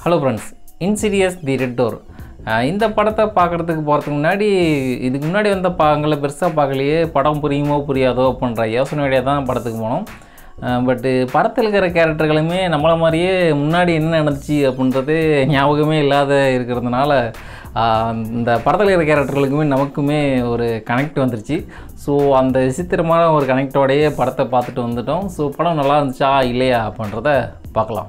hello friends Insidious the red door இந்த படத்தை பார்க்குறதுக்கு போகிறதுக்கு முன்னாடி இதுக்கு முன்னாடி வந்த பாகங்களை பெருசாக பார்க்கலையே படம் புரியுமோ புரியாதோ அப்படின்ற யோசனையோடய தான் படத்துக்கு போனோம் பட்டு படத்தில் இருக்கிற கேரக்டர்களுமே நம்மளை மாதிரியே முன்னாடி என்ன நடந்துச்சு அப்படின்றது ஞாபகமே இல்லாத இருக்கிறதுனால ஆஹ், இந்த படத்தில் இருக்கிற கேரக்டர்களுக்குமே நமக்குமே ஒரு கனெக்ட் வந்துருச்சு ஸோ அந்த விசித்திரமான ஒரு கனெக்டோடையே படத்தை பார்த்துட்டு வந்துட்டோம் ஸோ படம் நல்லா இருந்துச்சா இல்லையா அப்படின்றத பார்க்கலாம்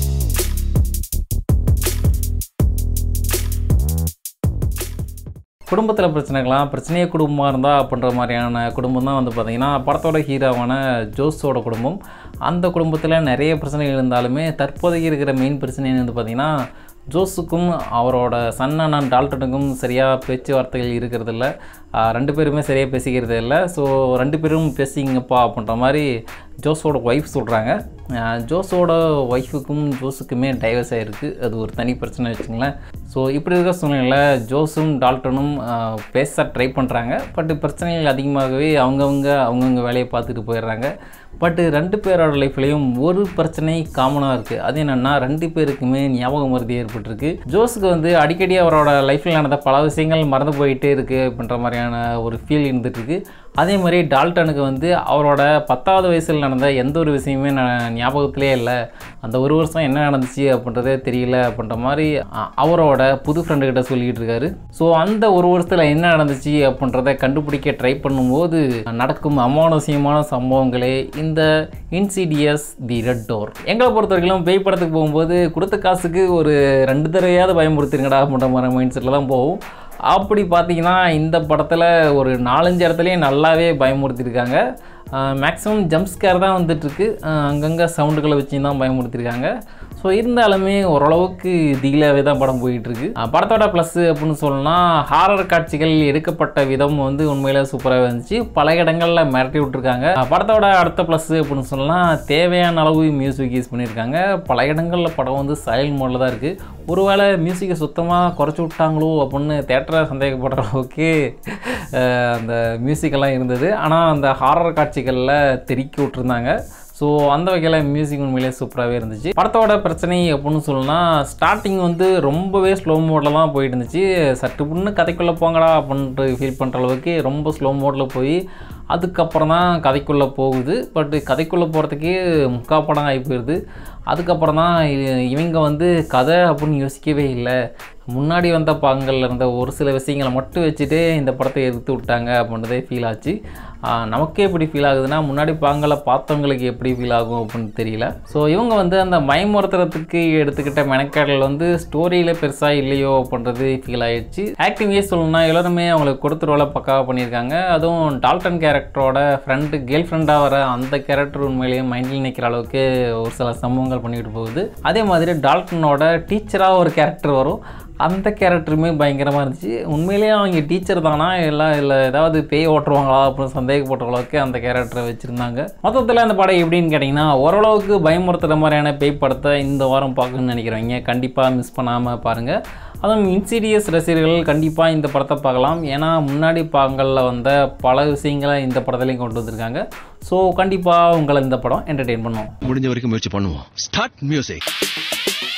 குடும்பத்தில் பிரச்சனைகளாம் பிரச்சனையே குடும்பமாக இருந்தால் அப்படின்ற மாதிரியான குடும்பம் தான் வந்து பார்த்திங்கன்னா படத்தோட ஹீரோவான ஜோஸோட குடும்பம் அந்த குடும்பத்தில் நிறைய பிரச்சனைகள் இருந்தாலுமே தற்போதைக்கு இருக்கிற மெயின் பிரச்சனை வந்து பார்த்திங்கன்னா ஜோஸுக்கும் அவரோட சன்னண்ணன் டால்டனுக்கும் சரியாக பேச்சுவார்த்தைகள் இருக்கிறது இல்ல ஆஹ் ரெண்டு பேருமே சரியாக பேசிக்கிறது இல்லை ஸோ ரெண்டு பேரும் பேசிங்கப்பா அப்படின்ற மாதிரி ஜோஸோட ஒய்ஃப் சொல்கிறாங்க ஜோஸோட ஒய்ஃபுக்கும் ஜோஸுக்குமே டைவர்ஸ் ஆகிருக்கு அது ஒரு தனி பிரச்சனை வச்சுங்களேன் ஸோ இப்படி இருக்கிற சூழ்நிலையில் ஜோஸும் டால்டனும் ஆஹ் பேச ட்ரை பண்ணுறாங்க பட் பிரச்சனைகள் அதிகமாகவே அவங்கவுங்க அவங்கவுங்க வேலையை பார்த்துட்டு போயிடுறாங்க பட் ரெண்டு பேரோட லைஃப்லேயும் ஒரு பிரச்சனை காமனாக இருக்குது அது என்னென்னா ரெண்டு பேருக்குமே ஞாபக மருதி ஏற்பட்டிருக்கு ஜோஸுக்கு வந்து அடிக்கடி அவரோட லைஃப்பில் நடந்த பல விஷயங்கள் மறந்து போயிட்டே இருக்குது அப்படின்ற மாதிரியான ஒரு ஃபீல் இருந்துகிட்ருக்கு அதே மாதிரி டால்டனுக்கு வந்து அவரோட பத்தாவது வயசில் நடந்த எந்த ஒரு விஷயமே ந ஞாபகத்திலே இல்லை அந்த ஒரு வருஷம் என்ன நடந்துச்சு அப்படின்றதே தெரியல அப்படின்ற மாதிரி அ- அவரோட புது ஃப்ரெண்டுக்கிட்ட சொல்லிக்கிட்டு இருக்காரு ஸோ அந்த ஒரு வருஷத்தில் என்ன நடந்துச்சு அப்படின்றத கண்டுபிடிக்க ட்ரை பண்ணும்போது நடக்கும் அமானுஷ்யமான சம்பவங்களே இந்த இன்சிடியஸ் தி ரெட் டோர் எங்களை பொறுத்த வரைக்கும் பேய் படத்துக்கு போகும்போது கொடுத்த காசுக்கு ஒரு ரெண்டு தடவையாவது பயமுறுத்திருங்கடா அப்படின்ற மாதிரி மைண்ட் செட்டில் தான் போகும் அப்படி பார்த்தீங்கன்னா இந்த படத்தில் ஒரு நாலஞ்சு இடத்துலையும் நல்லாவே பயமுறுத்திருக்காங்க மேக்ஸிமம் ஜம்ப் ஸ்கேர் தான் வந்துட்டுருக்கு அங்கங்கே சவுண்டுகளை வச்சு தான் பயமுறுத்திருக்காங்க ஸோ இருந்தாலுமே ஓரளவுக்கு திகிலாகவே தான் படம் போயிட்டுருக்கு படத்தோட ப்ளஸ்ஸு அப்படின்னு சொல்லணும்னா ஹாரர் காட்சிகள் எடுக்கப்பட்ட விதம் வந்து உண்மையிலே சூப்பராக இருந்துச்சு பல இடங்களில் மிரட்டி விட்ருக்காங்க அஹ் படத்தோட அடுத்த ப்ளஸ்ஸு அப்படின்னு சொல்லலாம் தேவையான அளவு மியூசிக் யூஸ் பண்ணியிருக்காங்க பல இடங்களில் படம் வந்து சைலண்ட் மோடில் தான் இருக்குது ஒருவேளை மியூசிக்கை சுத்தமாக குறைச்சி விட்டாங்களோ அப்படின்னு தேட்டரை சந்தேகப்படுற அளவுக்கு அஹ் அந்த மியூசிக்கெல்லாம் இருந்தது ஆனால் அந்த ஹாரர் காட்சிகளில் தெறிக்கி விட்டுருந்தாங்க ஸோ அந்த வகையில் மியூசிக் உண்மையிலே சூப்பராகவே இருந்துச்சு படத்தோட பிரச்சனை அப்படின்னு சொல்லணும்னா ஸ்டார்டிங் வந்து ரொம்பவே ஸ்லோ மோடில் தான் போயிட்டு இருந்துச்சு சற்று புண்ணு கதைக்குள்ளே போங்கடா அப்படின்ட்டு ஃபீல் பண்ணுற அளவுக்கு ரொம்ப ஸ்லோ மோடில் போய் அதுக்கப்புறம் தான் கதைக்குள்ளே போகுது பட் கதைக்குள்ளே போகிறதுக்கே முக்கால் படம் ஆகி போயிடுது அதுக்கப்புறம் தான் இ- இவங்க வந்து கதை அப்படின்னு யோசிக்கவே இல்லை முன்னாடி வந்த பாகங்களில் இருந்த ஒரு சில விஷயங்களை மட்டும் வச்சுட்டு இந்த படத்தை எடுத்து விட்டாங்க அப்படின்றதே ஃபீல் ஆச்சு ஆஹ் நமக்கே எப்படி ஃபீல் ஆகுதுன்னா முன்னாடி பாகங்களை பார்த்தவங்களுக்கு எப்படி ஃபீல் ஆகும் அப்படின்னு தெரியல ஸோ இவங்க வந்து அந்த பயமுறுத்துறதுக்கு எடுத்துக்கிட்ட மெனக்கடல் வந்து ஸ்டோரியில் பெருசாக இல்லையோ அப்படின்றது ஃபீல் ஆயிடுச்சு ஆக்டிங்கே சொல்லணும்னா எல்லாருமே அவங்களுக்கு கொடுத்த ரோலை பக்காவாக பண்ணியிருக்காங்க அதுவும் டால்டன் கேரக்டரோட ஃப்ரெண்டு கேர்ள் ஃப்ரெண்டாக வர அந்த கேரக்டர் உண்மையிலேயே மைண்டில் நிற்கிற அளவுக்கு ஒரு சில சம்பவங்கள் பண்ணிட்டு போகுது அதே மாதிரி டால்டனோட டீச்சராக ஒரு கேரக்டர் வரும் அந்த கேரக்டருமே பயங்கரமாக இருந்துச்சு உண்மையிலேயே அவங்க டீச்சர் தானா எல்லாம் இல்லை ஏதாவது பேய் ஓட்டுருவாங்களா அப்படின்னு சந்தேகப்பட்ட அளவுக்கு அந்த கேரக்டரை வச்சுருந்தாங்க மொத்தத்தில் அந்த படம் எப்படின்னு கேட்டிங்கன்னா ஓரளவுக்கு பயமுறுத்துகிற மாதிரியான பேய் படத்தை இந்த வாரம் பார்க்கணும்னு நினைக்கிறவங்க கண்டிப்பாக மிஸ் பண்ணாமல் பாருங்கள் அதுவும் இன்சீரியஸ் ரசிகர்கள் கண்டிப்பாக இந்த படத்தை பார்க்கலாம் ஏன்னா முன்னாடி பாகங்களில் வந்த பல விஷயங்களை இந்த படத்துலையும் கொண்டு வந்திருக்காங்க ஸோ கண்டிப்பாக உங்களை இந்த படம் என்டர்டெயின் பண்ணும் முடிஞ்ச வரைக்கும் முயற்சி பண்ணுவோம் ஸ்டார்ட் மியூசிக்